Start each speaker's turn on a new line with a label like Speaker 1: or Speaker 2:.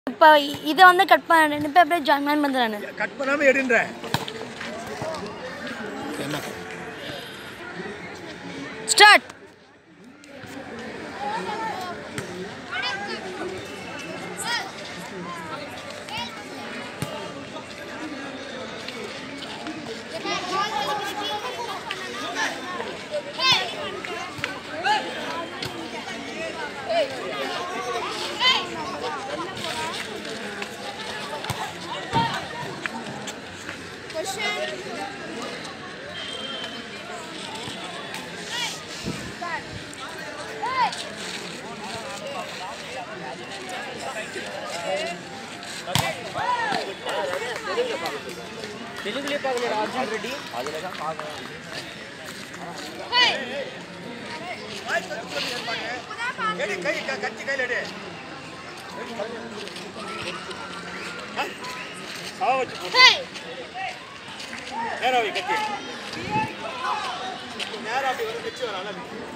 Speaker 1: இப்போ இதை வந்து கட் பண்ண இப்போ அப்படியே ஜாயின் பண்ணி வந்துடுறேன்
Speaker 2: கட் பண்ணாம எடுன்ற
Speaker 1: ஸ்டார்ட்
Speaker 3: தெலுங்குலேயே பார்க்கலையா ஆல்ரெடி அதில் தான் பார்க்கலாம்
Speaker 2: எடு கை க- கத்தி கையில் எடு ஆ? சாவ வச்சு போட்டு நேரா வை கத்தி நேரா அப்படி வந்து வச்சு வரலாம்